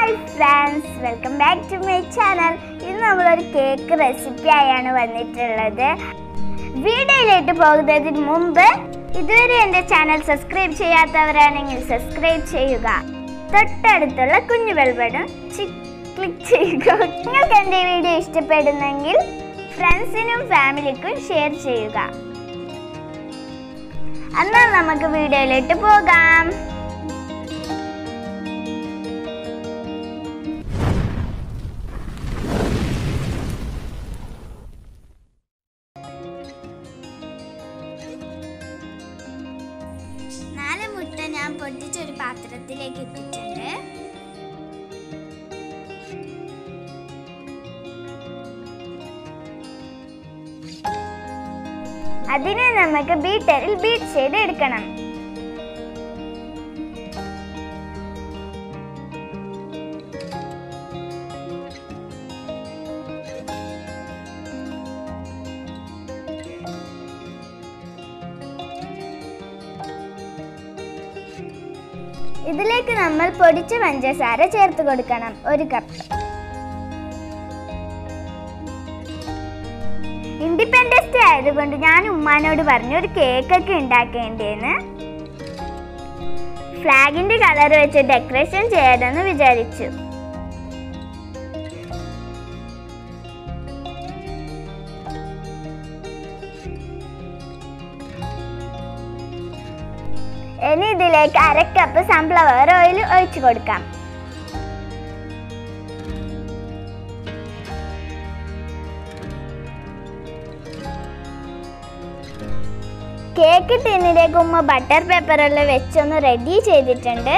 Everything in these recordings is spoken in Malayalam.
hi friends welcome back to my channel ഇന്ന് നമ്മളൊരു കേക്ക് റെസിപ്പി ആയാണ് വന്നിട്ടുള്ളത് വീഡിയോയിലേക്ക് പോകുന്നതിന് മുമ്പ് ഇതുവരെ എൻ്റെ ചാനൽ സബ്സ്ക്രൈബ് ചെയ്യാത്തവരാണെങ്കിൽ സബ്സ്ക്രൈബ് ചെയ്യുക തൊട്ടടുത്തുള്ള കുഞ്ഞു ബെൽബട്ടൺ ക്ലിക്ക് ചെയ്യുക നിങ്ങൾക്ക് എൻ്റെ വീഡിയോ ഇഷ്ടപ്പെടുന്നെങ്കിൽ ഫ്രണ്ട്സിനും ഫാമിലിക്കും ഷെയർ ചെയ്യുക എന്നാൽ നമുക്ക് വീഡിയോയിലേക്ക് പോകാം നാല് മുട്ട ഞാൻ പൊട്ടിച്ചൊരു പാത്രത്തിലേക്ക് ഇട്ടിട്ടുണ്ട് അതിനെ നമുക്ക് ബീറ്ററിൽ ബീറ്റ് ചെയ്ത് എടുക്കണം ഇതിലേക്ക് നമ്മൾ പൊടിച്ച പഞ്ചസാര ചേർത്ത് കൊടുക്കണം ഒരു കപ്പ് ഇൻഡിപെൻഡൻസ് ഡേ ആയതുകൊണ്ട് ഞാൻ ഉമ്മാനോട് പറഞ്ഞു ഒരു കേക്കൊക്കെ ഉണ്ടാക്കേണ്ടതെന്ന് ഫ്ലാഗിന്റെ കളർ വെച്ച് ഡെക്കറേഷൻ ചെയ്യാമെന്ന് വിചാരിച്ചു ഇനി ഇതിലേക്ക് അര കപ്പ് സൺഫ്ലവർ ഓയിൽ ഒഴിച്ചു കൊടുക്കാം കേക്ക് ടിന്നിലേക്ക് ഉമ്മ ബട്ടർ പേപ്പറെല്ലാം വെച്ചൊന്ന് റെഡി ചെയ്തിട്ടുണ്ട്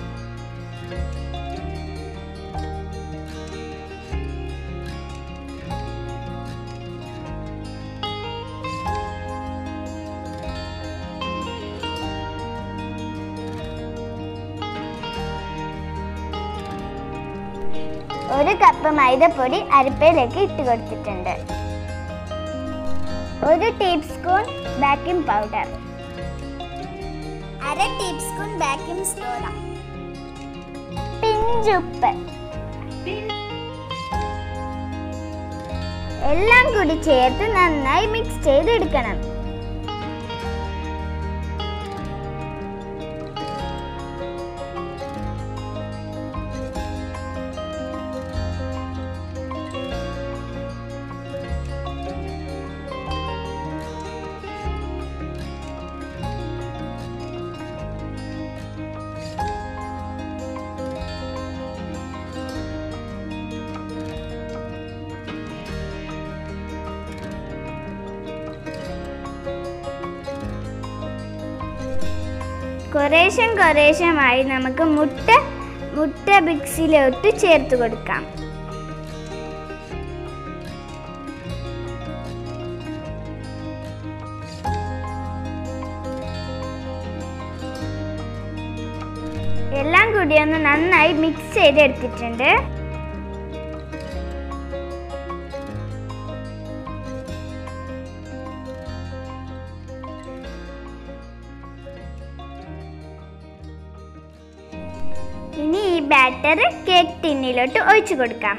ഒരു കപ്പ് മൈദപ്പൊടി അരിപ്പയിലേക്ക് ഇട്ട് കൊടുത്തിട്ടുണ്ട് ഒരു ടീസ്പൂൺ ബേക്കിംഗ് പൗഡർ അര ടീസ്പൂൺ ബേക്കിംഗ് സോഡ പിഞ്ചുപ്പ് എല്ലാം കൂടി ചേർത്ത് നന്നായി മിക്സ് ചെയ്തെടുക്കണം കുറേശ്ശം കുറേശ്ശമായി നമുക്ക് മുട്ട മുട്ട മിക്സിയിലോട്ട് ചേർത്ത് കൊടുക്കാം എല്ലാം കൂടി ഒന്ന് നന്നായി മിക്സ് ചെയ്തെടുത്തിട്ടുണ്ട് ഇനി ഈ ബാറ്റർ കേക്ക് ടിന്നിലോട്ട് ഒഴിച്ചു കൊടുക്കാം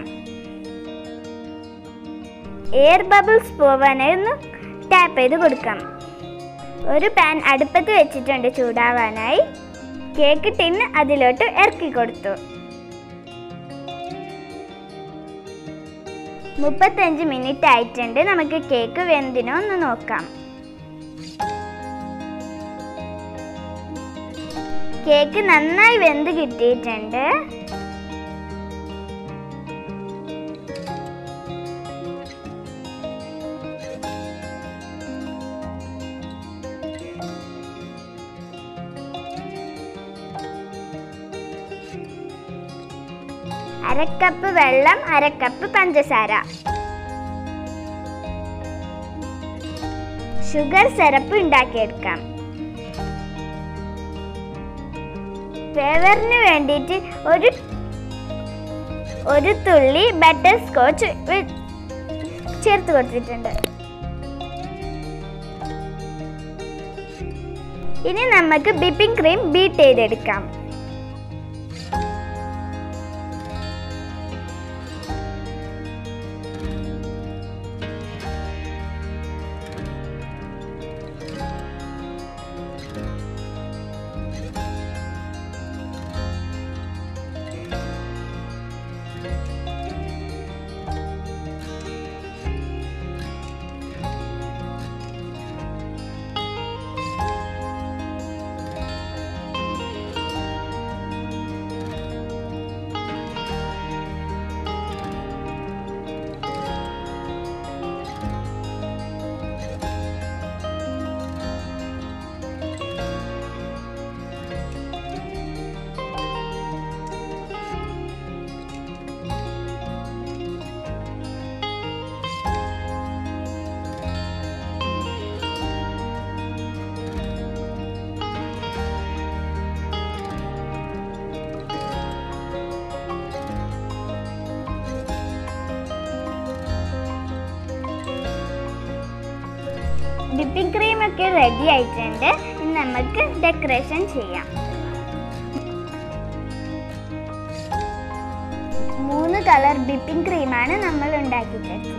എയർ ബബിൾസ് പോവാനായി ഒന്ന് ടാപ്പ് ചെയ്ത് കൊടുക്കാം ഒരു പാൻ അടുപ്പത്ത് വെച്ചിട്ടുണ്ട് ചൂടാവാനായി കേക്ക് ടിന്ന് അതിലോട്ട് ഇറക്കി കൊടുത്തു മുപ്പത്തഞ്ച് മിനിറ്റ് ആയിട്ടുണ്ട് നമുക്ക് കേക്ക് വെന്തിനോ ഒന്ന് നോക്കാം കേക്ക് നന്നായി വെന്ത് കിട്ടിയിട്ടുണ്ട് അരക്കപ്പ് വെള്ളം അരക്കപ്പ് പഞ്ചസാര ഷുഗർ സിറപ്പ് ഉണ്ടാക്കിയെടുക്കാം ഫ്ലേവറിന് വേണ്ടിയിട്ട് ഒരു ഒരു തുള്ളി ബട്ടർ സ്കോച്ച് ചേർത്ത് കൊടുത്തിട്ടുണ്ട് ഇനി നമുക്ക് ബിപ്പിംഗ് ക്രീം ബീറ്റ് ചെയ്തെടുക്കാം വിപ്പിംഗ് ക്രീം ഒക്കെ റെഡി ആയിട്ടുണ്ട് ഇനി നമുക്ക് ഡെക്കറേഷൻ ചെയ്യാം മൂന്ന് കളർ വിപ്പിംഗ് ക്രീമാണ് നമ്മൾ ഉണ്ടാക്കിയിട്ടെടുത്തത്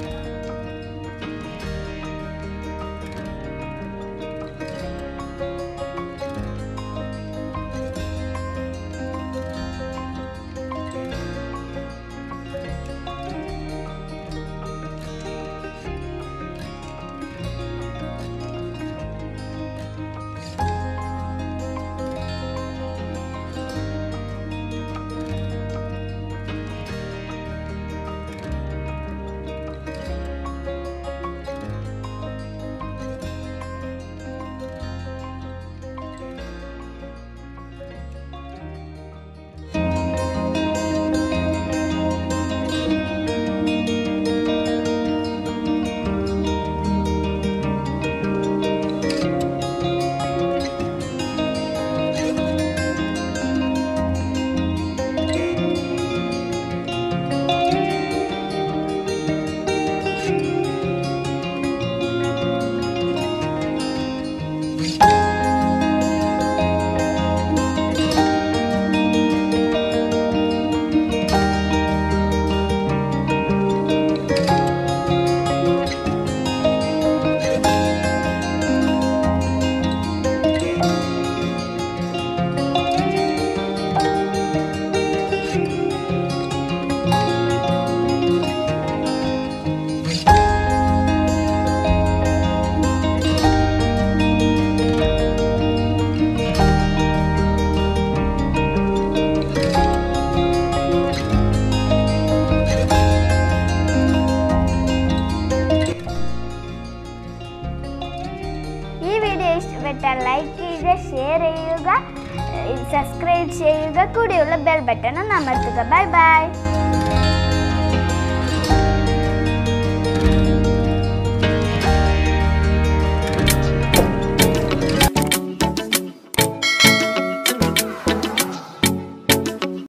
ഈ വീഡിയോ ഇഷ്ടപ്പെട്ടാൽ ലൈക്ക് ചെയ്യുക ഷെയർ ചെയ്യുക സബ്സ്ക്രൈബ് ചെയ്യുക കൂടിയുള്ള ബെൽ ബട്ടൺ അമർത്തുക ബൈ ബൈ